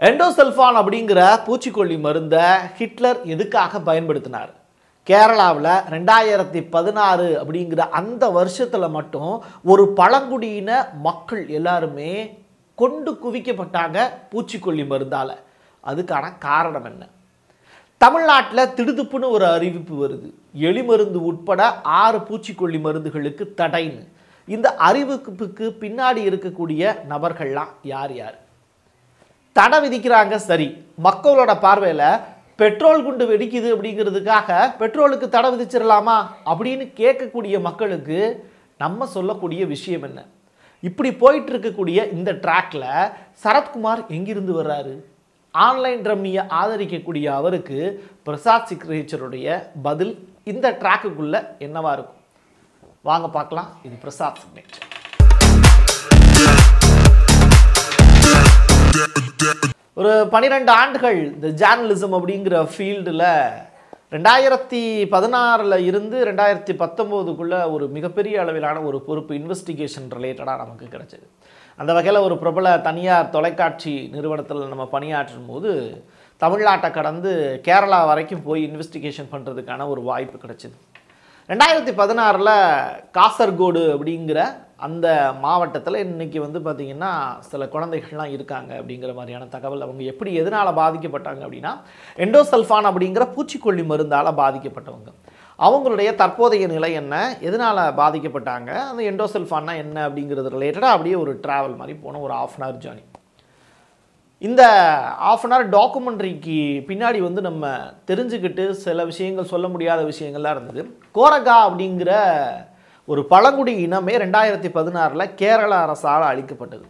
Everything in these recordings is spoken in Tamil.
எண்டோசல்ஃபான் அப்படிங்கிற பூச்சிக்கொல்லி மருந்தை ஹிட்லர் எதுக்காக பயன்படுத்தினார் கேரளாவில் ரெண்டாயிரத்தி பதினாறு அப்படிங்கிற அந்த வருஷத்தில் மட்டும் ஒரு பழங்குடியின மக்கள் எல்லாருமே கொண்டு குவிக்கப்பட்டாங்க பூச்சிக்கொல்லி மருந்தால் அதுக்கான காரணம் என்ன தமிழ்நாட்டில் திடுதுப்புன்னு ஒரு அறிவிப்பு வருது எலி மருந்து உட்பட ஆறு பூச்சிக்கொல்லி மருந்துகளுக்கு தடைன்னு இந்த அறிவிப்புக்கு பின்னாடி இருக்கக்கூடிய நபர்கள்லாம் யார் யார் தடை விதிக்கிறாங்க சரி மக்களோட பார்வையில் பெட்ரோல் குண்டு வெடிக்குது அப்படிங்கிறதுக்காக பெட்ரோலுக்கு தடை விதிச்சிடலாமா அப்படின்னு கேட்கக்கூடிய மக்களுக்கு நம்ம சொல்லக்கூடிய விஷயம் என்ன இப்படி போயிட்டு இருக்கக்கூடிய இந்த ட்ராக்ல சரத்குமார் எங்கிருந்து வர்றாரு ஆன்லைன் ரம்மியை ஆதரிக்கக்கூடிய அவருக்கு பிரசாத் சிக்னேச்சருடைய பதில் இந்த ட்ராக்குக்குள்ள என்னவா இருக்கும் வாங்க பார்க்கலாம் இது பிரசாத் சிக்னேச்சர் ஒரு பன்னிரெண்டு ஆண்டுகள் இந்த ஜேர்னலிசம் அப்படிங்கிற ஃபீல்டில் ரெண்டாயிரத்தி பதினாறில் இருந்து ரெண்டாயிரத்தி பத்தொம்போதுக்குள்ளே ஒரு மிகப்பெரிய அளவிலான ஒரு பொறுப்பு இன்வெஸ்டிகேஷன் ரிலேட்டடாக நமக்கு கிடைச்சது அந்த வகையில் ஒரு பிரபல தனியார் தொலைக்காட்சி நிறுவனத்தில் நம்ம பணியாற்றும் போது தமிழ்நாட்டை கடந்து கேரளா வரைக்கும் போய் இன்வெஸ்டிகேஷன் பண்ணுறதுக்கான ஒரு வாய்ப்பு கிடைச்சிது ரெண்டாயிரத்தி பதினாறில் காசர்கோடு அப்படிங்கிற அந்த மாவட்டத்தில் இன்னைக்கு வந்து பார்த்திங்கன்னா சில குழந்தைகள்லாம் இருக்காங்க அப்படிங்கிற மாதிரியான தகவல் அவங்க எப்படி எதனால் பாதிக்கப்பட்டாங்க அப்படின்னா எண்டோசல்ஃபான் அப்படிங்கிற பூச்சிக்கொல்லி மருந்தால் பாதிக்கப்பட்டவங்க அவங்களுடைய தற்போதைய நிலை என்ன எதனால் பாதிக்கப்பட்டாங்க அந்த எண்டோசல்ஃபான்னா என்ன அப்படிங்கிறது ரிலேட்டடாக அப்படியே ஒரு ட்ராவல் மாதிரி போனோம் ஒரு ஆஃப் அன் ஹவர் ஜேர்னி இந்த ஆஃப் அன் ஹவர் டாக்குமெண்ட்ரிக்கு பின்னாடி வந்து நம்ம தெரிஞ்சுக்கிட்டு சில விஷயங்கள் சொல்ல முடியாத விஷயங்கள்லாம் இருந்தது கோரகா அப்படிங்கிற ஒரு பழங்குடி இனமே ரெண்டாயிரத்தி பதினாறில் கேரள அரசால் அளிக்கப்பட்டது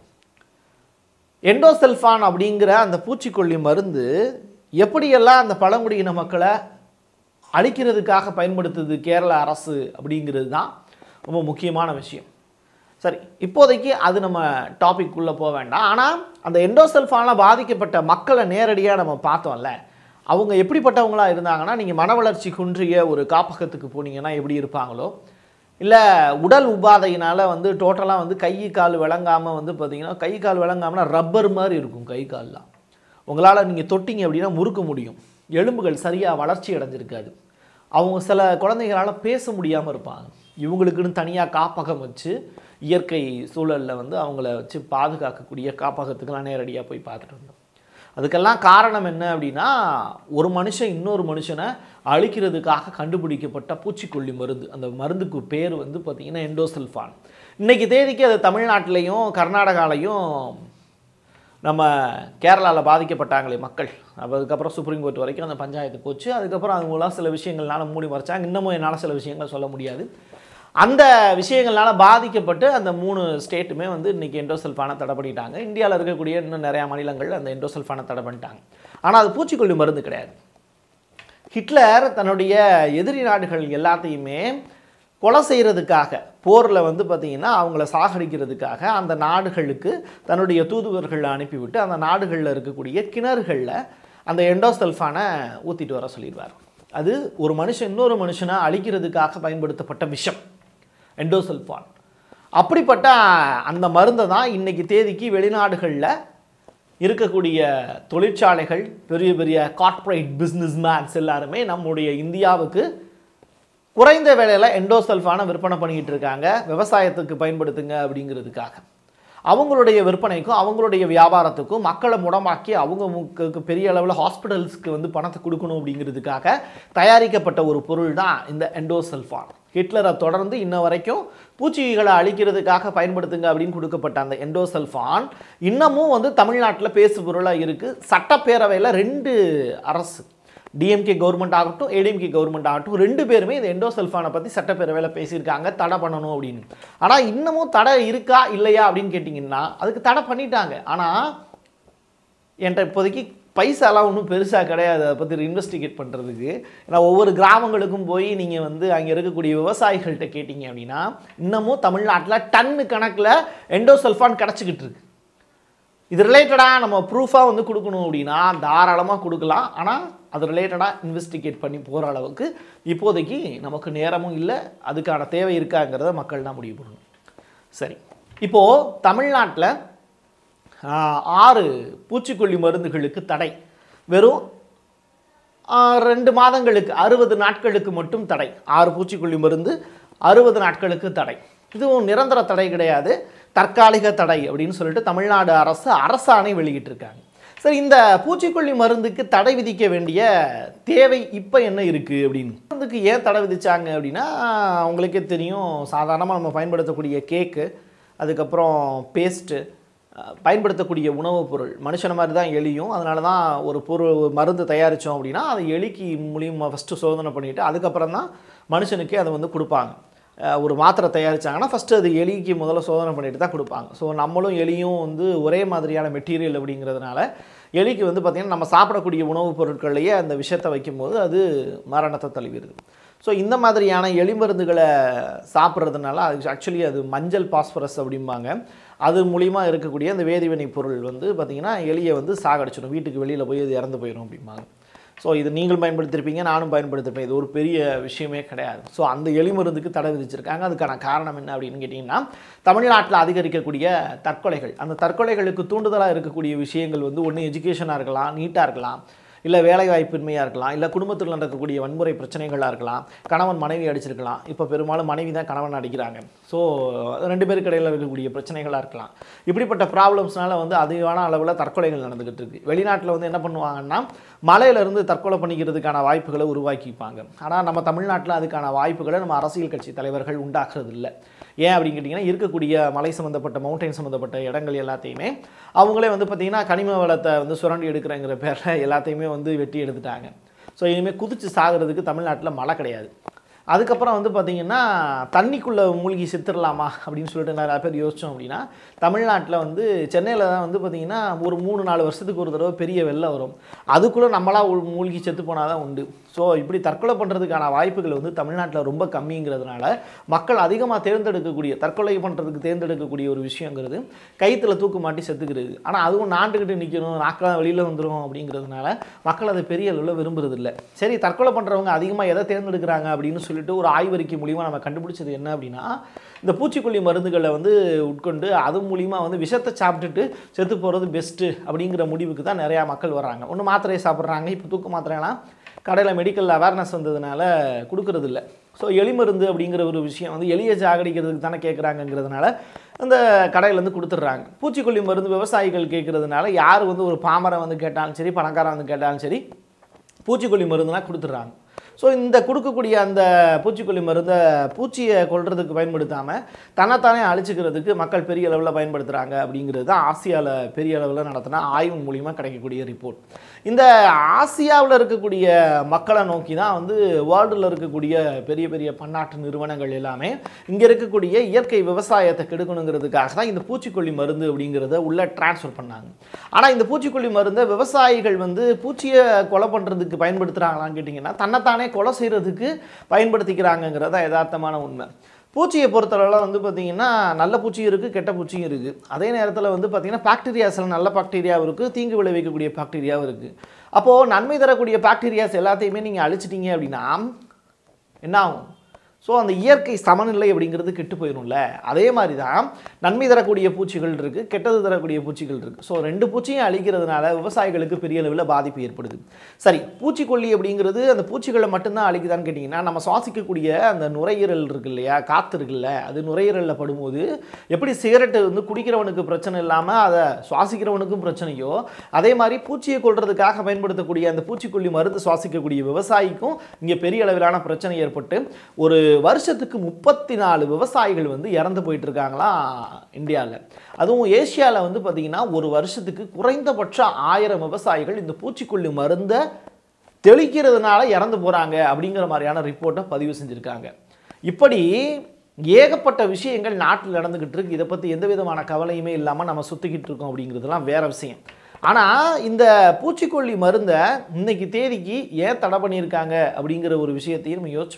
எண்டோசெல்ஃபான் அப்படிங்கிற அந்த பூச்சிக்கொல்லி மருந்து எப்படியெல்லாம் அந்த பழங்குடியின மக்களை அழிக்கிறதுக்காக பயன்படுத்துது கேரள அரசு அப்படிங்கிறது தான் ரொம்ப முக்கியமான விஷயம் சரி இப்போதைக்கு அது நம்ம டாபிக் உள்ள போக வேண்டாம் ஆனால் அந்த எண்டோசல்ஃபானால் பாதிக்கப்பட்ட மக்களை நேரடியாக நம்ம பார்த்தோம்ல அவங்க எப்படிப்பட்டவங்களா இருந்தாங்கன்னா நீங்கள் மன வளர்ச்சி குன்றிய ஒரு காப்பகத்துக்கு போனீங்கன்னா எப்படி இருப்பாங்களோ இல்லை உடல் உபாதையினால் வந்து டோட்டலாக வந்து கை கால் விளங்காமல் வந்து பார்த்தீங்கன்னா கை கால் விளங்காமனா ரப்பர் மாதிரி இருக்கும் கை கால்லாம் உங்களால் நீங்கள் தொட்டிங்க அப்படின்னா முறுக்க முடியும் எலும்புகள் சரியாக வளர்ச்சி அடைஞ்சிருக்காது அவங்க சில குழந்தைகளால் பேச முடியாமல் இருப்பாங்க இவங்களுக்குன்னு தனியாக காப்பகம் வச்சு இயற்கை சூழலில் வந்து அவங்கள வச்சு பாதுகாக்கக்கூடிய காப்பகத்துக்கெல்லாம் நேரடியாக போய் பார்த்துட்டு வந்தோம் அதுக்கெல்லாம் காரணம் என்ன அப்படின்னா ஒரு மனுஷன் இன்னொரு மனுஷனை அழிக்கிறதுக்காக கண்டுபிடிக்கப்பட்ட பூச்சிக்கொல்லி மருந்து அந்த மருந்துக்கு பேர் வந்து பார்த்திங்கன்னா எண்டோசல்ஃபான் இன்னைக்கு தேதிக்கு அது தமிழ்நாட்டிலையும் கர்நாடகாலையும் நம்ம கேரளாவில் பாதிக்கப்பட்டாங்களே மக்கள் அப்ப அதுக்கப்புறம் சுப்ரீம் கோர்ட் வரைக்கும் அந்த பஞ்சாயத்து போச்சு அதுக்கப்புறம் அது மூலம் சில விஷயங்கள்னால மூடி மறைச்சாங்க இன்னமும் என்னால் சில விஷயங்கள் சொல்ல முடியாது அந்த விஷயங்கள்னால பாதிக்கப்பட்டு அந்த மூணு ஸ்டேட்டுமே வந்து இன்றைக்கி எண்டோசல்ஃபானை தடை பண்ணிட்டாங்க இந்தியாவில் இருக்கக்கூடிய இன்னும் நிறையா மாநிலங்கள் அந்த எண்டோசல்ஃபானை தடை பண்ணிட்டாங்க ஆனால் அது பூச்சிக்கொல்லி மருந்து கிடையாது ஹிட்லர் தன்னுடைய எதிரி நாடுகள் எல்லாத்தையுமே கொலை செய்கிறதுக்காக போரில் வந்து பார்த்திங்கன்னா அவங்கள சாகடிக்கிறதுக்காக அந்த நாடுகளுக்கு தன்னுடைய தூதுவர்களை அனுப்பிவிட்டு அந்த நாடுகளில் இருக்கக்கூடிய கிணறுகளில் அந்த எண்டோசல்ஃபானை ஊற்றிட்டு வர சொல்லிடுவார் அது ஒரு மனுஷன் இன்னொரு மனுஷனை அழிக்கிறதுக்காக பயன்படுத்தப்பட்ட விஷம் எண்டோசல்ஃபான் அப்படிப்பட்ட அந்த மருந்தை தான் இன்றைக்கி தேதிக்கு வெளிநாடுகளில் இருக்கக்கூடிய தொழிற்சாலைகள் பெரிய பெரிய கார்ப்பரேட் பிஸ்னஸ் மேன்ஸ் எல்லாருமே நம்முடைய இந்தியாவுக்கு குறைந்த விலையில் எண்டோசல்ஃபானை விற்பனை பண்ணிக்கிட்டு இருக்காங்க விவசாயத்துக்கு பயன்படுத்துங்க அப்படிங்கிறதுக்காக அவங்களுடைய விற்பனைக்கும் அவங்களுடைய வியாபாரத்துக்கும் மக்களை முடமாக்கி அவங்க முக்கு பெரிய அளவில் ஹாஸ்பிட்டல்ஸ்க்கு வந்து பணத்தை கொடுக்கணும் அப்படிங்கிறதுக்காக தயாரிக்கப்பட்ட ஒரு பொருள் தான் இந்த எண்டோசல்ஃபான் ஹிட்லரை தொடர்ந்து இன்ன வரைக்கும் பூச்சிகளை அழிக்கிறதுக்காக பயன்படுத்துங்க அப்படின்னு கொடுக்கப்பட்ட அந்த எண்டோசல்ஃபான் இன்னமும் வந்து தமிழ்நாட்டில் பேசு பொருளாக இருக்குது சட்டப்பேரவையில் ரெண்டு அரசு டிஎம்கே கவர்மெண்ட் ஆகட்டும் ஏடிஎம்கே கவர்மெண்ட் ஆகட்டும் ரெண்டு பேருமே இந்த எண்டோசல்ஃபானை பற்றி சட்டப்பேரவையில் பேசியிருக்காங்க தடை பண்ணணும் அப்படின்னு ஆனால் இன்னமும் தடை இருக்கா இல்லையா அப்படின்னு கேட்டிங்கன்னா அதுக்கு தடை பண்ணிட்டாங்க ஆனால் என்கிட்ட இப்போதைக்கு பைசாலாம் ஒன்றும் பெருசாக கிடையாது அதை பற்றி இன்வெஸ்டிகேட் பண்ணுறதுக்கு ஏன்னா ஒவ்வொரு கிராமங்களுக்கும் போய் நீங்கள் வந்து அங்கே இருக்கக்கூடிய விவசாயிகள்கிட்ட கேட்டிங்க அப்படின்னா இன்னமும் தமிழ்நாட்டில் டன்னு கணக்கில் எண்டோசல்ஃபான் கிடச்சிக்கிட்டு இருக்கு இது ரிலேட்டடாக நம்ம ப்ரூஃபாக வந்து கொடுக்கணும் அப்படின்னா தாராளமாக கொடுக்கலாம் ஆனால் அது ரிலேட்டடாக இன்வெஸ்டிகேட் பண்ணி போகிற அளவுக்கு இப்போதைக்கு நமக்கு நேரமும் இல்லை அதுக்கான தேவை இருக்காங்கிறத மக்கள் தான் முடிவு பண்ணணும் சரி இப்போது தமிழ்நாட்டில் ஆஹ், ஆறு பூச்சிக்கொல்லி மருந்துகளுக்கு தடை வெறும் ஆஹ், ரெண்டு மாதங்களுக்கு அறுபது நாட்களுக்கு மட்டும் தடை ஆறு பூச்சிக்கொல்லி மருந்து அறுபது நாட்களுக்கு தடை இதுவும் நிரந்தர தடை கிடையாது தற்காலிக தடை அப்படின்னு சொல்லிட்டு தமிழ்நாடு அரசு அரசாணை வெளியிட்டிருக்காங்க சரி இந்த பூச்சிக்கொல்லி மருந்துக்கு தடை விதிக்க வேண்டிய தேவை இப்போ என்ன இருக்குது அப்படின்னு மருந்துக்கு ஏன் தடை விதிச்சாங்க அப்படின்னா உங்களுக்கே தெரியும் சாதாரணமாக நம்ம பயன்படுத்தக்கூடிய கேக்கு அதுக்கப்புறம் பேஸ்ட்டு அஹ் பயன்படுத்தக்கூடிய உணவுப் பொருள் மனுஷன மாதிரி தான் எலியும் அதனால தான் ஒரு பொருள் ஒரு மருந்து தயாரித்தோம் அப்படின்னா அதை எலிக்கு மூலியமாக ஃபஸ்ட்டு சோதனை பண்ணிவிட்டு அதுக்கப்புறம் தான் மனுஷனுக்கே அதை வந்து கொடுப்பாங்க அஹ் ஒரு மாத்திரை தயாரிச்சாங்கன்னா ஃபஸ்ட்டு அது எலிக்கு முதல்ல சோதனை பண்ணிட்டு தான் கொடுப்பாங்க ஸோ நம்மளும் எலியும் வந்து ஒரே மாதிரியான மெட்டீரியல் அப்படிங்கிறதுனால எலிக்கு வந்து பார்த்திங்கன்னா நம்ம சாப்பிடக்கூடிய உணவுப் பொருட்கள்லேயே அந்த விஷத்தை வைக்கும்போது அது மரணத்தை தழுவிடுது ஸோ இந்த மாதிரியான எலி மருந்துகளை சாப்பிட்றதுனால அது ஆக்சுவலி அது மஞ்சள் பாஸ்பரஸ் அப்படிம்பாங்க அது மூலிமா இருக்கக்கூடிய அந்த வேதிவினை பொருள் வந்து பார்த்திங்கன்னா எலியை வந்து சாகடிச்சிடும் வீட்டுக்கு வெளியில் போய் அது இறந்து போயிடும் அப்படிம்பாங்க ஸோ இது நீங்கள் பயன்படுத்தியிருப்பீங்க நானும் பயன்படுத்திருப்பேன் இது ஒரு பெரிய விஷயமே கிடையாது ஸோ அந்த எலி மருந்துக்கு தடை விதிச்சிருக்காங்க அதுக்கான காரணம் என்ன அப்படின்னு கேட்டிங்கன்னா தமிழ்நாட்டில் அதிகரிக்கக்கூடிய தற்கொலைகள் அந்த தற்கொலைகளுக்கு தூண்டுதலாக இருக்கக்கூடிய விஷயங்கள் வந்து ஒன்று எஜுகேஷனாக இருக்கலாம் நீட்டாக இருக்கலாம் இல்லை வேலை வாய்ப்பின்மையாக இருக்கலாம் இல்லை குடும்பத்தில் நடக்கக்கூடிய வன்முறை பிரச்சனைகளாக இருக்கலாம் கணவன் மனைவி அடிச்சிருக்கலாம் இப்போ பெரும்பாலும் மனைவி தான் கணவன் அடிக்கிறாங்க ஸோ ரெண்டு பேருக்கு இடையில இருக்கக்கூடிய பிரச்சனைகளாக இருக்கலாம் இப்படிப்பட்ட ப்ராப்ளம்ஸ்னால வந்து அதிகமான அளவில் தற்கொலைகள் நடந்துக்கிட்டு இருக்கு வெளிநாட்டில் வந்து என்ன பண்ணுவாங்கன்னா மலையிலேருந்து தற்கொலை பண்ணிக்கிறதுக்கான வாய்ப்புகளை உருவாக்கிப்பாங்க ஆனால் நம்ம தமிழ்நாட்டில் அதுக்கான வாய்ப்புகளை நம்ம அரசியல் கட்சி தலைவர்கள் உண்டாக்குறது இல்லை ஏன் அப்படின்னு கேட்டிங்கன்னா இருக்கக்கூடிய மலை சம்மந்தப்பட்ட மவுண்டைன் சம்மந்தப்பட்ட இடங்கள் எல்லாத்தையுமே அவங்களே வந்து பார்த்திங்கன்னா கனிம வளத்தை வந்து சுரண்டி எடுக்கிறங்கிற பேரில் எல்லாத்தையுமே வந்து வெட்டி எடுத்துட்டாங்க ஸோ இனிமேல் குதிச்சு சாகிறதுக்கு தமிழ்நாட்டில் மழை கிடையாது அதுக்கப்புறம் வந்து பார்த்திங்கன்னா தண்ணிக்குள்ளே மூழ்கி செத்துடலாமா அப்படின்னு சொல்லிட்டு நிறையா பேர் யோசித்தோம் அப்படின்னா தமிழ்நாட்டில் வந்து சென்னையில் தான் வந்து பார்த்திங்கன்னா ஒரு மூணு நாலு வருஷத்துக்கு ஒரு தடவை பெரிய வெள்ளம் வரும் அதுக்குள்ளே நம்மளாக உள் மூழ்கி செத்து போனால் தான் உண்டு ஸோ இப்படி தற்கொலை பண்ணுறதுக்கான வாய்ப்புகள் வந்து தமிழ்நாட்டில் ரொம்ப கம்மிங்கிறதுனால மக்கள் அதிகமாக தேர்ந்தெடுக்கக்கூடிய தற்கொலை பண்ணுறதுக்கு தேர்ந்தெடுக்கக்கூடிய ஒரு விஷயங்கிறது கைத்தில் தூக்கு மாட்டி செத்துக்கிறது ஆனால் அதுவும் நாண்டுக்கிட்டு நிற்கணும் நாக்கெல்லாம் வெளியில் வந்துடும் அப்படிங்கிறதுனால மக்கள் அதை பெரிய அளவில் விரும்புறதில்ல சரி தற்கொலை பண்ணுறவங்க அதிகமாக எதை தேர்ந்தெடுக்கிறாங்க அப்படின்னு சொல்லிட்டு ஒரு ஆய்வறிக்கை மூலிமா நம்ம கண்டுபிடிச்சது என்ன அப்படின்னா இந்த பூச்சிக்கொல்லி மருந்துகளை வந்து உட்கொண்டு அது மூலிமா வந்து விஷத்தை சாப்பிட்டுட்டு செத்து போகிறது பெஸ்ட்டு அப்படிங்கிற முடிவுக்கு தான் நிறையா மக்கள் வர்றாங்க ஒன்று மாத்திரையை சாப்பிட்றாங்க இப்போ தூக்க மாத்திரைலாம் கடையில் மெடிக்கல் அவேர்னஸ் வந்ததுனால கொடுக்கறது இல்லை ஸோ எலி மருந்து அப்படிங்கிற ஒரு விஷயம் வந்து எலியை சாகடிக்கிறதுக்கு தானே கேட்குறாங்கங்கிறதுனால அந்த கடையிலேருந்து கொடுத்துட்றாங்க பூச்சிக்கொல்லி மருந்து விவசாயிகள் கேட்குறதுனால யார் வந்து ஒரு பாமரம் வந்து கேட்டாலும் சரி பணக்காரன் வந்து கேட்டாலும் சரி பூச்சிக்கொல்லி மருந்துலாம் கொடுத்துட்றாங்க ஸோ இந்த கொடுக்கக்கூடிய அந்த பூச்சிக்கொல்லி மருந்தை பூச்சியை கொல்றதுக்கு பயன்படுத்தாமல் தன்னைத்தானே அழிச்சிக்கிறதுக்கு மக்கள் பெரிய அளவில் பயன்படுத்துகிறாங்க அப்படிங்கிறது தான் ஆசியாவில் பெரிய அளவில் நடத்தின ஆய்வு மூலிமா கிடைக்கக்கூடிய ரிப்போர்ட் இந்த ஆசியாவில் இருக்கக்கூடிய மக்களை நோக்கி தான் வந்து வேர்ல்டில் இருக்கக்கூடிய பெரிய பெரிய பன்னாட்டு நிறுவனங்கள் எல்லாமே இங்கே இருக்கக்கூடிய இயற்கை விவசாயத்தை கெடுக்கணுங்கிறதுக்காக தான் இந்த பூச்சிக்கொல்லி மருந்து அப்படிங்கிறத உள்ளே ட்ரான்ஸ்ஃபர் பண்ணாங்க ஆனால் இந்த பூச்சிக்கொல்லி மருந்தை விவசாயிகள் வந்து பூச்சியை கொலை பண்ணுறதுக்கு பயன்படுத்துகிறாங்களான்னு கேட்டிங்கன்னா தன்னைத்தானே கொலை செய்கிறதுக்கு பயன்படுத்திக்கிறாங்கங்கிறது தான் யதார்த்தமான உண்மை பூச்சியை பொறுத்தளவில் வந்து பார்த்திங்கன்னா நல்ல பூச்சியும் இருக்குது கெட்ட பூச்சியும் இருக்குது அதே நேரத்தில் வந்து பார்த்திங்கன்னா பாக்டீரியாஸில் நல்ல பாக்டீரியாவும் இருக்குது தீங்கு விளைவிக்கக்கூடிய பாக்டீரியாவும் இருக்குது அப்போது நன்மை தரக்கூடிய பாக்டீரியாஸ் எல்லாத்தையுமே நீங்கள் அழிச்சிட்டீங்க அப்படின்னா என்ன ஆகும் ஸோ அந்த இயற்கை சமநிலை அப்படிங்கிறது கெட்டு போயிடும்ல அதே மாதிரி தான் நன்மை தரக்கூடிய பூச்சிகள் இருக்குது கெட்டது தரக்கூடிய பூச்சிகள் இருக்குது ஸோ ரெண்டு பூச்சியும் அழிக்கிறதுனால விவசாயிகளுக்கு பெரிய அளவில் பாதிப்பு ஏற்படுது சரி பூச்சிக்கொல்லி அப்படிங்கிறது அந்த பூச்சிகளை மட்டும்தான் அழிக்குதான்னு கேட்டிங்கன்னா நம்ம சுவாசிக்கக்கூடிய அந்த நுரையீரல் இருக்கு இல்லையா காற்று இருக்குல்ல அது நுரையீரலில் படும்போது எப்படி சிகரெட்டு வந்து குடிக்கிறவனுக்கு பிரச்சனை இல்லாமல் அதை சுவாசிக்கிறவனுக்கும் பிரச்சனையோ அதே மாதிரி பூச்சியை கொல்றதுக்காக பயன்படுத்தக்கூடிய அந்த பூச்சிக்கொல்லி மருந்து சுவாசிக்கக்கூடிய விவசாயிக்கும் இங்கே பெரிய அளவிலான பிரச்சனை ஏற்பட்டு ஒரு வருஷத்துக்கு முப்பத்தி நாலு விவசாயிகள் வந்து இறந்து போயிட்டு இருக்காங்களாம் இந்தியாவில் அதுவும் ஏசியாவில் வந்து பார்த்திங்கன்னா ஒரு வருஷத்துக்கு குறைந்தபட்சம் ஆயிரம் விவசாயிகள் இந்த பூச்சிக்கொல்லி மருந்தை தெளிக்கிறதுனால இறந்து போகிறாங்க அப்படிங்கிற மாதிரியான ரிப்போர்ட்டை பதிவு செஞ்சுருக்காங்க இப்படி ஏகப்பட்ட விஷயங்கள் நாட்டில் நடந்துக்கிட்டு இருக்கு இதை பற்றி எந்த விதமான கவலையுமே இல்லாமல் நம்ம சுற்றிக்கிட்டு இருக்கோம் அப்படிங்கிறதுலாம் வேற விஷயம் ஆனால் இந்த பூச்சிக்கொல்லி மருந்தை இன்னைக்கு தேதிக்கு ஏன் தடை பண்ணியிருக்காங்க அப்படிங்கிற ஒரு விஷயத்தையும் நம்ம யோசிச்சு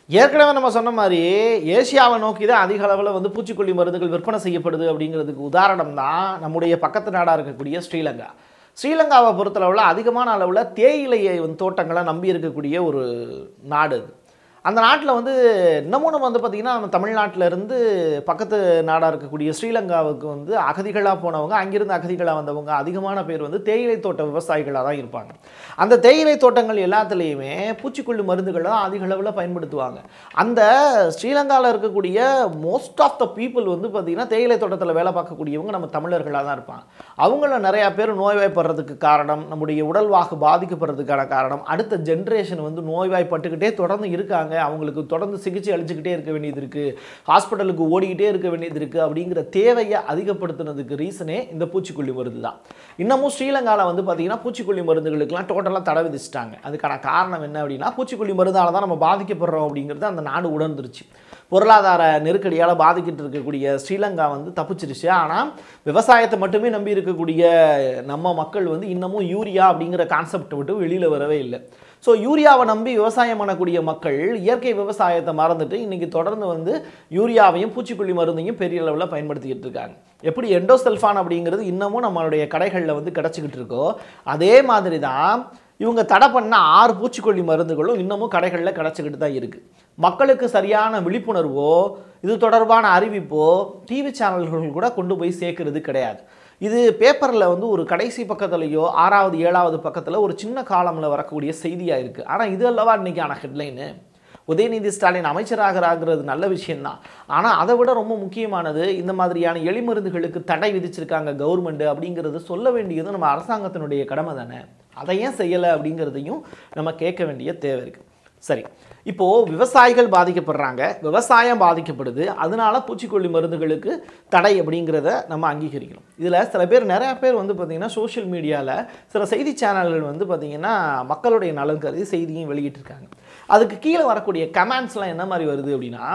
ஏற்கனவே நம்ம சொன்ன மாதிரி ஏசியாவை நோக்கி தான் அதிக அளவில் வந்து பூச்சிக்கொல்லி மருந்துகள் விற்பனை செய்யப்படுது அப்படிங்கிறதுக்கு உதாரணம் தான் நம்முடைய பக்கத்து நாடாக இருக்கக்கூடிய ஸ்ரீலங்கா ஸ்ரீலங்காவை பொறுத்தளவில் அதிகமான அளவில் தேயிலையை வந்து தோட்டங்களை நம்பி இருக்கக்கூடிய ஒரு நாடு அது அந்த நாட்டில் வந்து இன்னமும் நம்ம வந்து பார்த்திங்கன்னா நம்ம தமிழ்நாட்டில் இருந்து பக்கத்து நாடாக இருக்கக்கூடிய ஸ்ரீலங்காவுக்கு வந்து அகதிகளாக போனவங்க அங்கிருந்து அகதிகளாக வந்தவங்க அதிகமான பேர் வந்து தேயிலை தோட்ட விவசாயிகளாக தான் இருப்பாங்க அந்த தேயிலை தோட்டங்கள் எல்லாத்துலேயுமே பூச்சிக்கொல்லி மருந்துகளை தான் அதிக அளவில் பயன்படுத்துவாங்க அந்த ஸ்ரீலங்காவில் இருக்கக்கூடிய மோஸ்ட் ஆஃப் த பீப்புள் வந்து பார்த்திங்கன்னா தேயிலை தோட்டத்தில் வேலை பார்க்கக்கூடியவங்க நம்ம தமிழர்களாக தான் இருப்பாங்க அவங்கள நிறையா பேர் நோய்வாய்ப்படுறதுக்கு காரணம் நம்முடைய உடல்வாகு பாதிக்கப்படுறதுக்கான காரணம் அடுத்த ஜென்ரேஷன் வந்து நோய்வாய்ப்பட்டுக்கிட்டே தொடர்ந்து இருக்காங்க அவங்களுக்கு தொடர்ந்து சிகிச்சை அளிச்சுக்கிட்டே இருக்க வேண்டியது இருக்குது ஹாஸ்பிட்டலுக்கு ஓடிக்கிட்டே இருக்க வேண்டியது இருக்குது அப்படிங்கிற தேவையை அதிகப்படுத்துனதுக்கு ரீசனே இந்த பூச்சிக்கொல்லி மருந்து தான் இன்னமும் ஸ்ரீலங்காவில் வந்து பார்த்திங்கன்னா பூச்சிக்கொல்லி மருந்துகளுக்கெல்லாம் டோட்டலாக தடை விதிச்சிட்டாங்க அதுக்கான காரணம் என்ன அப்படின்னா பூச்சிக்கொல்லி மருந்தால் தான் நம்ம பாதிக்கப்படுறோம் அப்படிங்கிறது அந்த நாடு உணர்ந்துருச்சு பொருளாதார நெருக்கடியால் பாதிக்கிட்டு இருக்கக்கூடிய ஸ்ரீலங்கா வந்து தப்பிச்சிருச்சு ஆனால் விவசாயத்தை மட்டுமே நம்பி இருக்கக்கூடிய நம்ம மக்கள் வந்து இன்னமும் யூரியா அப்படிங்கிற கான்செப்ட் விட்டு வெளியில் வரவே இல்லை ஸோ யூரியாவை நம்பி விவசாயம் பண்ணக்கூடிய மக்கள் இயற்கை விவசாயத்தை மறந்துட்டு இன்றைக்கி தொடர்ந்து வந்து யூரியாவையும் பூச்சிக்கொல்லி மருந்தையும் பெரிய அளவில் பயன்படுத்திக்கிட்டு இருக்காங்க எப்படி எண்டோசல்ஃபான் அப்படிங்கிறது இன்னமும் நம்மளுடைய கடைகளில் வந்து கிடச்சிக்கிட்டு இருக்கோ அதே மாதிரி தான் இவங்க தடை பண்ண ஆறு பூச்சிக்கொல்லி மருந்துகளும் இன்னமும் கடைகளில் கிடச்சிக்கிட்டு தான் இருக்குது மக்களுக்கு சரியான விழிப்புணர்வோ இது தொடர்பான அறிவிப்போ டிவி சேனல்கள் கூட கொண்டு போய் சேர்க்கறது கிடையாது இது பேப்பரில் வந்து ஒரு கடைசி பக்கத்துலையோ ஆறாவது ஏழாவது பக்கத்தில் ஒரு சின்ன காலமில் வரக்கூடிய செய்தியாக இருக்குது ஆனால் இது அல்லவா இன்றைக்கான ஹெட்லைனு உதயநிதி ஸ்டாலின் அமைச்சராகிறாங்கிறது நல்ல விஷயம்தான் ஆனால் அதை விட ரொம்ப முக்கியமானது இந்த மாதிரியான எளிமருந்துகளுக்கு தடை விதிச்சிருக்காங்க கவர்மெண்ட் அப்படிங்கிறது சொல்ல வேண்டியது நம்ம அரசாங்கத்தினுடைய கடமை தானே அதை ஏன் செய்யலை அப்படிங்கிறதையும் நம்ம கேட்க வேண்டிய தேவை இருக்குது சரி இப்போது விவசாயிகள் பாதிக்கப்படுறாங்க விவசாயம் பாதிக்கப்படுது அதனால பூச்சிக்கொல்லி மருந்துகளுக்கு தடை அப்படிங்கிறத நம்ம அங்கீகரிக்கணும் இதில் சில பேர் நிறையா பேர் வந்து பார்த்திங்கன்னா சோஷியல் மீடியாவில் சில செய்தி சேனல்கள் வந்து பார்த்திங்கன்னா மக்களுடைய நலன் கருதி செய்தியும் வெளியிட்டிருக்காங்க அதுக்கு கீழே வரக்கூடிய கமெண்ட்ஸ்லாம் என்ன மாதிரி வருது அப்படின்னா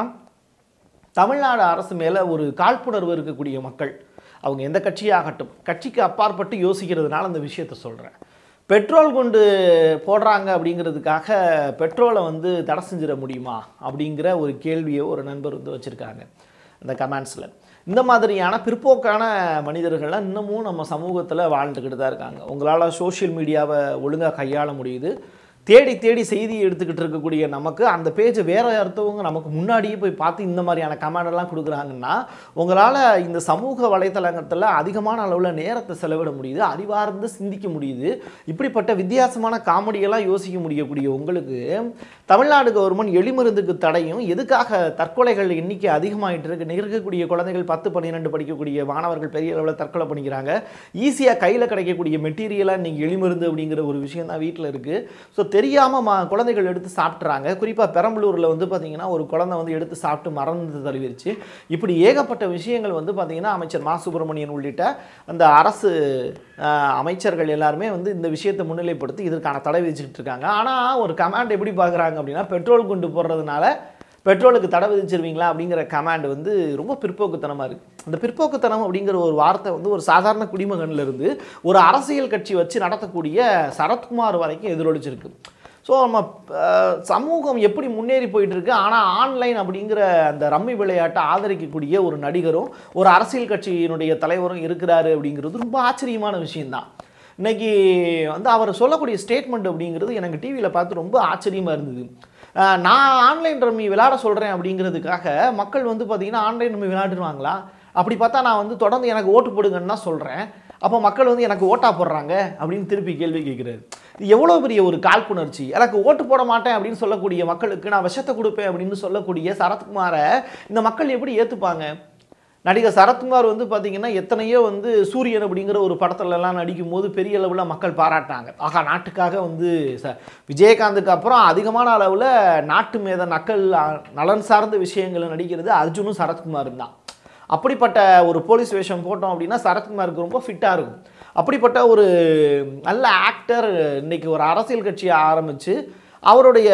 தமிழ்நாடு அரசு மேலே ஒரு காழ்ப்புணர்வு இருக்கக்கூடிய மக்கள் அவங்க எந்த கட்சியாகட்டும் கட்சிக்கு அப்பாற்பட்டு யோசிக்கிறதுனால அந்த விஷயத்த சொல்கிறேன் பெட்ரோல் கொண்டு போடுறாங்க அப்படிங்கிறதுக்காக பெட்ரோலை வந்து தடை செஞ்சிட முடியுமா அப்படிங்கிற ஒரு கேள்வியை ஒரு நண்பர் வந்து வச்சுருக்காங்க அந்த கமெண்ட்ஸில் இந்த மாதிரியான பிற்போக்கான மனிதர்கள்லாம் இன்னமும் நம்ம சமூகத்தில் வாழ்ந்துக்கிட்டு தான் இருக்காங்க உங்களால் சோஷியல் மீடியாவை ஒழுங்காக கையாள முடியுது தேடி தேடி செய்தி எடுத்துக்கிட்டு இருக்கக்கூடிய நமக்கு அந்த பேஜை வேற ஒருத்தவங்க நமக்கு முன்னாடியே போய் பார்த்து இந்த மாதிரியான கமெண்ட் எல்லாம் கொடுக்குறாங்கன்னா உங்களால் இந்த சமூக வலைத்தளங்கத்தில் அதிகமான அளவில் நேரத்தை செலவிட முடியுது அறிவார்ந்து சிந்திக்க முடியுது இப்படிப்பட்ட வித்தியாசமான காமெடியெல்லாம் யோசிக்க முடியக்கூடிய உங்களுக்கு தமிழ்நாடு கவர்மெண்ட் எளிமருந்துக்கு தடையும் எதுக்காக தற்கொலைகள் எண்ணிக்கை அதிகமாகிட்டு இருக்கு இருக்கக்கூடிய குழந்தைகள் பத்து பன்னிரெண்டு படிக்கக்கூடிய மாணவர்கள் பெரிய அளவில் தற்கொலை பண்ணிக்கிறாங்க ஈஸியாக கையில் கிடைக்கக்கூடிய மெட்டீரியலாக நீங்கள் எளிமருந்து அப்படிங்கிற ஒரு விஷயம் தான் வீட்டில் இருக்குது ஸோ தெரியாமல் மா குழந்தைகள் எடுத்து சாப்பிட்றாங்க குறிப்பாக பெரம்பலூரில் வந்து பார்த்திங்கன்னா ஒரு குழந்தை வந்து எடுத்து சாப்பிட்டு மறந்து தழுவிருச்சு இப்படி ஏகப்பட்ட விஷயங்கள் வந்து பார்த்திங்கன்னா அமைச்சர் மா சுப்பிரமணியன் உள்ளிட்ட அந்த அரசு ஆஹ், அமைச்சர்கள் எல்லாருமே வந்து இந்த விஷயத்தை முன்னிலைப்படுத்தி இதற்கான தடை விதிச்சுக்கிட்டு இருக்காங்க ஆனால் ஒரு கமாண்ட் எப்படி பார்க்குறாங்க அப்படின்னா பெட்ரோல் கொண்டு போடுறதுனால பெட்ரோலுக்கு தடை விதிச்சிருவீங்களா அப்படிங்கிற கமாண்ட் வந்து ரொம்ப பிற்போக்குத்தனமாக இருக்குது அந்த பிற்போக்குத்தனம் அப்படிங்கிற ஒரு வார்த்தை வந்து ஒரு சாதாரண குடிமகன்ல இருந்து ஒரு அரசியல் கட்சி வச்சு நடத்தக்கூடிய சரத்குமார் வரைக்கும் எதிரொலிச்சிருக்கு ஸோ நம்ம அஹ், சமூகம் எப்படி முன்னேறி போயிட்டு இருக்கு ஆனால் ஆன்லைன் அப்படிங்கிற அந்த ரம்மி விளையாட்டை ஆதரிக்கக்கூடிய ஒரு நடிகரும் ஒரு அரசியல் கட்சியினுடைய தலைவரும் இருக்கிறாரு அப்படிங்கிறது ரொம்ப ஆச்சரியமான விஷயம்தான் இன்னைக்கு வந்து அவர் சொல்லக்கூடிய ஸ்டேட்மெண்ட் அப்படிங்கிறது எனக்கு டிவியில் பார்த்து ரொம்ப ஆச்சரியமாக இருந்தது அஹ் நான் ஆன்லைன் ரம்மி விளையாட சொல்கிறேன் அப்படிங்கிறதுக்காக மக்கள் வந்து பார்த்தீங்கன்னா ஆன்லைன் ரம்மி விளையாடுவாங்களா அப்படி பார்த்தா நான் வந்து தொடர்ந்து எனக்கு ஓட்டு போடுங்கன்னு தான் சொல்கிறேன் அப்போ மக்கள் வந்து எனக்கு ஓட்டா போடுறாங்க அப்படின்னு திருப்பி கேள்வி கேட்குறாரு இது எவ்வளோ பெரிய ஒரு காழ்ப்புணர்ச்சி எனக்கு ஓட்டு போட மாட்டேன் அப்படின்னு சொல்லக்கூடிய மக்களுக்கு நான் விஷத்தை கொடுப்பேன் அப்படின்னு சொல்லக்கூடிய சரத்குமாரை இந்த மக்கள் எப்படி ஏற்றுப்பாங்க நடிகர் சரத்குமார் வந்து பார்த்தீங்கன்னா எத்தனையோ வந்து சூரியன் அப்படிங்கிற ஒரு படத்துல எல்லாம் நடிக்கும் போது பெரிய அளவில் மக்கள் பாராட்டினாங்க ஆகா நாட்டுக்காக வந்து ச விஜயகாந்துக்கு அப்புறம் அதிகமான அளவில் நாட்டு மேத நக்கல் அ- நலன் சார்ந்த விஷயங்களை நடிக்கிறது அர்ஜுனும் சரத்குமாரும் தான் அப்படிப்பட்ட ஒரு போலீஸ் வேஷம் போட்டோம் அப்படின்னா சரத்குமாருக்கு ரொம்ப ஃபிட்டாக இருக்கும் அப்படிப்பட்ட ஒரு நல்ல ஆக்டர் இன்னைக்கு ஒரு அரசியல் கட்சியை ஆரம்பித்து அவருடைய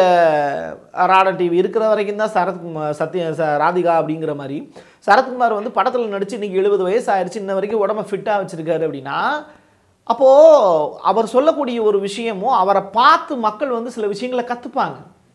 ராடா டிவி இருக்கிற வரைக்கும் தான் சரத்குமார் சத்ய ச ராதிகா அப்படிங்கிற மாதிரி சரத்குமார் வந்து படத்தில் நடித்து இன்னைக்கு எழுபது வயசு ஆயிடுச்சு இன்ன வரைக்கும் உடம்ப ஃபிட்டாக வச்சுருக்காரு அப்படின்னா அப்போது அவர் சொல்லக்கூடிய ஒரு விஷயமும் அவரை பார்த்து மக்கள் வந்து சில விஷயங்களை கற்றுப்பாங்க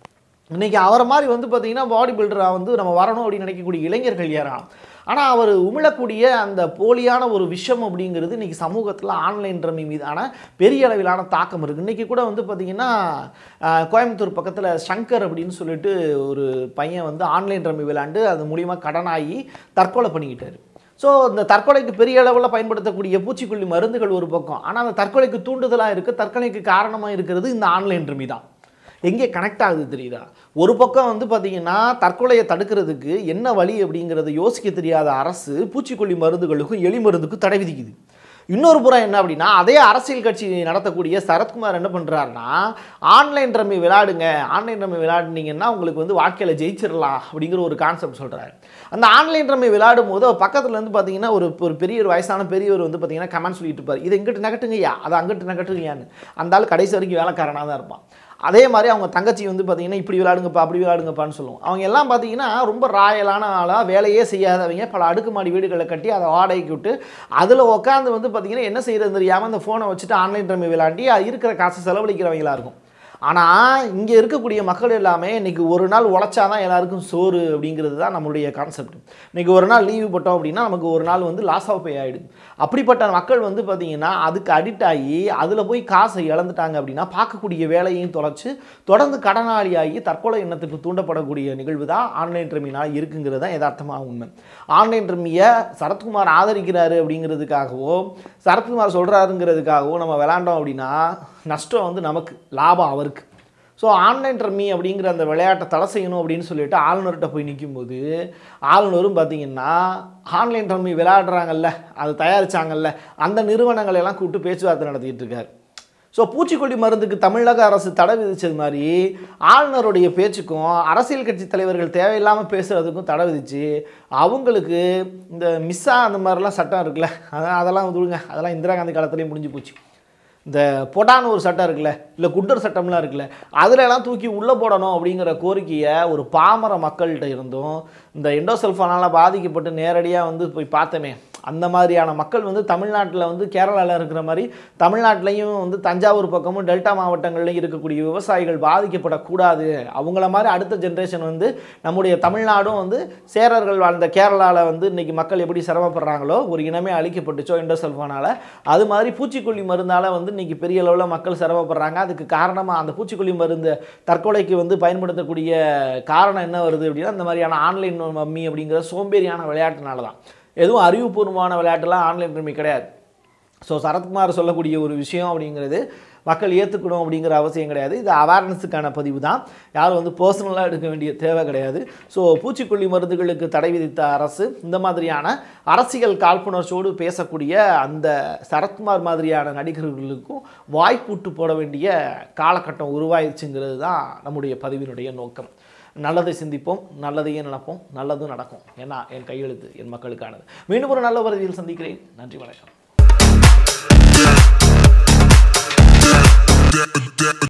இன்னைக்கு அவரை மாதிரி வந்து பார்த்தீங்கன்னா பாடி பில்டராக வந்து நம்ம வரணும் அப்படின்னு நினைக்கக்கூடிய இளைஞர்கள் ஏறாம் ஆனால் அவர் உமிழக்கூடிய அந்த போலியான ஒரு விஷம் அப்படிங்கிறது இன்றைக்கி சமூகத்தில் ஆன்லைன் ரம்மி மீதான பெரிய அளவிலான தாக்கம் இருக்குது இன்றைக்கி கூட வந்து பார்த்திங்கன்னா ஆஹ், கோயம்புத்தூர் பக்கத்தில் சங்கர் அப்படின்னு சொல்லிட்டு ஒரு பையன் வந்து ஆன்லைன் ரம்மி விளையாண்டு அது மூலிமா கடனாகி தற்கொலை பண்ணிக்கிட்டாரு ஸோ இந்த தற்கொலைக்கு பெரிய அளவில் பயன்படுத்தக்கூடிய பூச்சிக்கொல்லி மருந்துகள் ஒரு பக்கம் ஆனால் அந்த தற்கொலைக்கு தூண்டுதலாக இருக்குது தற்கொலைக்கு காரணமாக இருக்கிறது இந்த ஆன்லைன் ரம்மி தான் எங்கே கனெக்ட் ஆகுது தெரியுதா ஒரு பக்கம் வந்து பார்த்தீங்கன்னா தற்கொலையை தடுக்கிறதுக்கு என்ன வழி அப்படிங்கிறத யோசிக்க தெரியாத அரசு பூச்சிக்கொல்லி மருந்துகளுக்கும் எலி மருந்துக்கும் தடை விதிக்குது இன்னொரு புறம் என்ன அப்படின்னா அதே அரசியல் கட்சி நடத்தக்கூடிய சரத்குமார் என்ன பண்ணுறாருன்னா ஆன்லைன் ரம்மி விளையாடுங்க ஆன்லைன் ரம்மி விளையாடுனீங்கன்னா உங்களுக்கு வந்து வாழ்க்கையில் ஜெயிச்சிடலாம் அப்படிங்கிற ஒரு கான்செப்ட் சொல்கிறாரு அந்த ஆன்லைன் ரம்மி விளையாடும் போது பக்கத்தில் வந்து பார்த்தீங்கன்னா ஒரு ஒரு பெரிய ஒரு வயசான பெரியவர் வந்து பார்த்தீங்கன்னா கமெண்ட் சொல்லிட்டு இருப்பார் இது இங்கிட்டு நகட்டுங்கய்யா அது அங்கிட்டு நகட்டுங்கய்யான்னு அந்த ஆள் கடைசி வரைக்கும் வேலைக்காரனாக தான் இருப்பான் அதே மாதிரி அவங்க தங்கச்சி வந்து பார்த்தீங்கன்னா இப்படி விளையாடுங்கப்பா அப்படி விளையாடுங்கப்பான்னு சொல்லுவோம் அவங்க எல்லாம் பார்த்தீங்கன்னா ரொம்ப ராயலான ஆளாக வேலையே செய்யாதவங்க பல அடுக்குமாடி வீடுகளை கட்டி அதை வாடகைக்கு விட்டு அதில் உட்காந்து வந்து பார்த்தீங்கன்னா என்ன செய்யறது தெரியாமல் அந்த ஃபோனை வச்சுட்டு ஆன்லைன் ரம்மி விளையாண்டி அது இருக்கிற காசை செலவழிக்கிறவங்களா இருக்கும் ஆனால் இங்கே இருக்கக்கூடிய மக்கள் எல்லாமே இன்றைக்கி ஒரு நாள் உழைச்சாதான் எல்லாருக்கும் சோறு அப்படிங்கிறது தான் நம்மளுடைய கான்செப்ட் இன்றைக்கி ஒரு நாள் லீவு போட்டோம் அப்படின்னா நமக்கு ஒரு நாள் வந்து லாஸ் ஆஃப் பே ஆகிடுது அப்படிப்பட்ட மக்கள் வந்து பார்த்திங்கன்னா அதுக்கு அடிக்ட் ஆகி அதில் போய் காசை இழந்துட்டாங்க அப்படின்னா பார்க்கக்கூடிய வேலையையும் தொலைச்சு தொடர்ந்து கடனாளியாகி தற்கொலை எண்ணத்துக்கு தூண்டப்படக்கூடிய நிகழ்வு தான் ஆன்லைன் ரம்மினால் இருக்குங்கிறது தான் யதார்த்தமாக உண்மை ஆன்லைன் ரம்மியை சரத்குமார் ஆதரிக்கிறாரு அப்படிங்கிறதுக்காகவோ சரத்குமார் சொல்கிறாருங்கிறதுக்காகவோ நம்ம விளாண்டோம் அப்படின்னா நஷ்டம் வந்து நமக்கு லாபம் அவருக்கு ஸோ ஆன்லைன் ரம்மி அப்படிங்கிற அந்த விளையாட்டை தடை செய்யணும் அப்படின்னு சொல்லிட்டு ஆளுநர்கிட்ட போய் நிற்கும்போது ஆளுநரும் பார்த்தீங்கன்னா ஆன்லைன் ரம்மி விளையாடுறாங்கல்ல அது தயாரிச்சாங்கல்ல அந்த நிறுவனங்களை எல்லாம் கூப்பிட்டு பேச்சுவார்த்தை நடத்திட்டு இருக்காரு ஸோ பூச்சிக்கொல்லி மருந்துக்கு தமிழக அரசு தடை விதிச்சது மாதிரி ஆளுநருடைய பேச்சுக்கும் அரசியல் கட்சி தலைவர்கள் தேவையில்லாமல் பேசுகிறதுக்கும் தடை விதிச்சு அவங்களுக்கு இந்த மிஸ்ஸா அந்த மாதிரிலாம் சட்டம் இருக்குல்ல அதான் அதெல்லாம் விடுங்க அதெல்லாம் இந்திரா காந்தி காலத்துலேயும் முடிஞ்சு போச்சு இந்த பொட்டான்னு ஒரு சட்டம் இருக்குல்ல இல்லை குட்டர் சட்டம்லாம் இருக்குல்ல அதுல எல்லாம் தூக்கி உள்ளே போடணும் அப்படிங்கிற கோரிக்கையை ஒரு பாமர மக்கள்கிட்ட இருந்தும் இந்த எண்டோசல்ஃபானால் பாதிக்கப்பட்டு நேரடியாக வந்து போய் பார்த்தோமே அந்த மாதிரியான மக்கள் வந்து தமிழ்நாட்டில் வந்து கேரளாவில் இருக்கிற மாதிரி தமிழ்நாட்டிலையும் வந்து தஞ்சாவூர் பக்கமும் டெல்டா மாவட்டங்கள்லையும் இருக்கக்கூடிய விவசாயிகள் பாதிக்கப்படக்கூடாது அவங்கள மாதிரி அடுத்த ஜென்ரேஷன் வந்து நம்முடைய தமிழ்நாடும் வந்து சேரர்கள் வாழ்ந்த கேரளாவில் வந்து இன்னைக்கு மக்கள் எப்படி சிரமப்படுறாங்களோ ஒரு இனமே அழிக்கப்பட்டுச்சோ எண்டோசல்ஃபானால் அது மாதிரி பூச்சிக்கொல்லி மருந்தால் வந்து இன்னைக்கு பெரிய அளவில் மக்கள் சிரமப்படுறாங்க அதுக்கு காரணமாக அந்த பூச்சிக்கொல்லி மருந்து தற்கொலைக்கு வந்து பயன்படுத்தக்கூடிய காரணம் என்ன வருது அப்படின்னா இந்த மாதிரியான ஆன்லைன் மம்மி அப்படிங்கிற சோம்பேறியான விளையாட்டுனால தான் எதுவும் அறிவுபூர்வமான விளையாட்டுலாம் ஆன்லைன் ரம்மி கிடையாது ஸோ சரத்குமார் சொல்லக்கூடிய ஒரு விஷயம் அப்படிங்கிறது மக்கள் ஏற்றுக்கணும் அப்படிங்கிற அவசியம் கிடையாது இது அவேர்னஸுக்கான பதிவு தான் யாரும் வந்து பர்சனலாக எடுக்க வேண்டிய தேவை கிடையாது ஸோ பூச்சிக்கொல்லி மருந்துகளுக்கு தடை விதித்த அரசு இந்த மாதிரியான அரசியல் காழ்ப்புணர்ச்சியோடு பேசக்கூடிய அந்த சரத்குமார் மாதிரியான நடிகர்களுக்கும் வாய்ப்பூட்டு போட வேண்டிய காலகட்டம் உருவாயிருச்சுங்கிறது தான் நம்முடைய பதிவினுடைய நோக்கம் நல்லதை சிந்திப்போம் நல்லதையே நினைப்போம் நல்லதும் நடக்கும் ஏன்னா என் கையெழுத்து என் மக்களுக்கானது மீண்டும் ஒரு நல்ல வருதியில் சந்திக்கிறேன் நன்றி வணக்கம்